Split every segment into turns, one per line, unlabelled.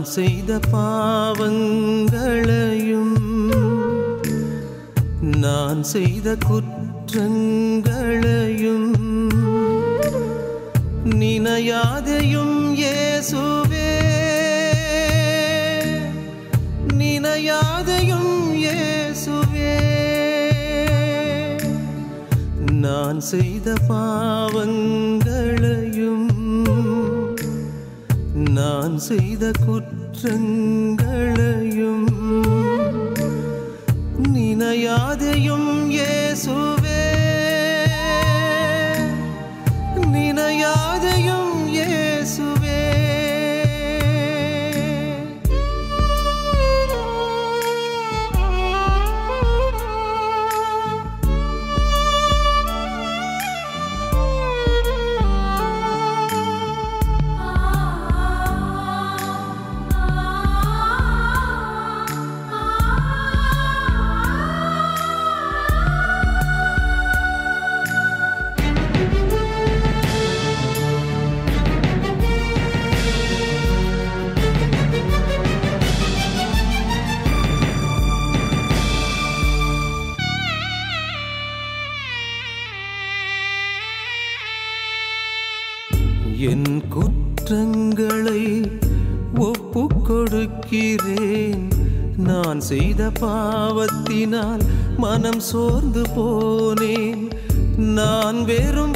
செய்த பாவங்களையும் நான் செய்த குற்றங்களையும் நினையாதையும் இயேசுவே நினையாதையும் இயேசுவே நான் செய்த பாவங்களையும் நான் செய்த குற்றங்களையும் நினையாதையும் இயேசுவே நினையாதையும் இயேசுவே என் குற்றங்களை ஒப்புக் கொடுக்கிறேன் நான் செய்த பாவத்தினால் மனம் சோர்ந்து போனேன் நான் வெறும்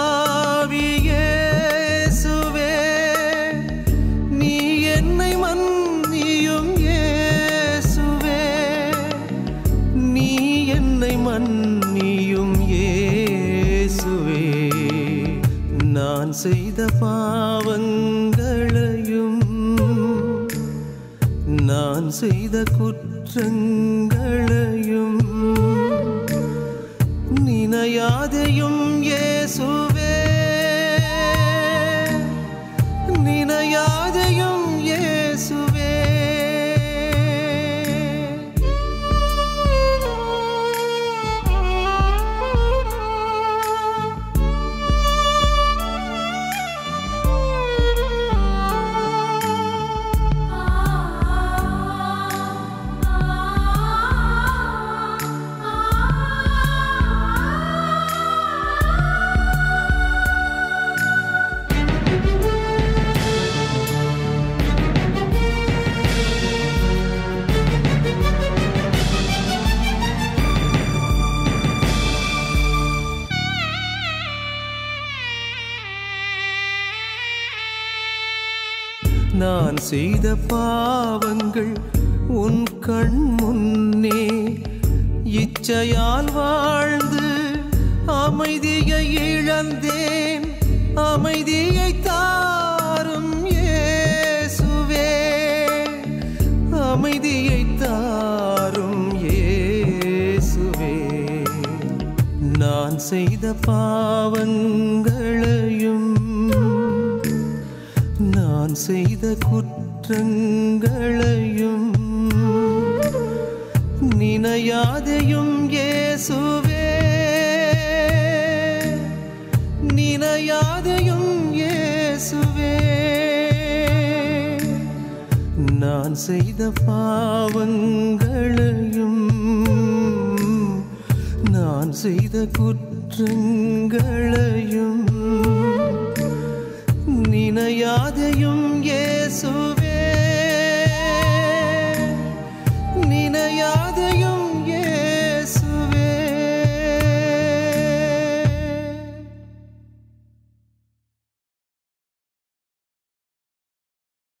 பாவியேசுவே நீ என்னை மன்னியும் இயேசுவே நீ என்னை மன்னியும் இயேசுவே நான் செய்த பாவங்களையும் நான் செய்த குற்றங்களையும் நினையாதையும் இயேசுவே நினையாதையும் இயேசுவே நான் செய்த பாவங்கள் உன் கண் முன்னே இச்சையால் வாழ்ந்து அமைதியை இழந்தேன் அமைதியை தாரும் இயேசுவே அமைதியை தாரும் இயேசுவே நான் செய்த பாவங்களையும் நான் செய்த குற்றங்களையும் நினையாதையும் இயேசுவே நினையாதையும் இயேசுவே நான் செய்த பாவங்களையும் நான் செய்த குற்றங்களையும் நினையாதையும் இயேசுவே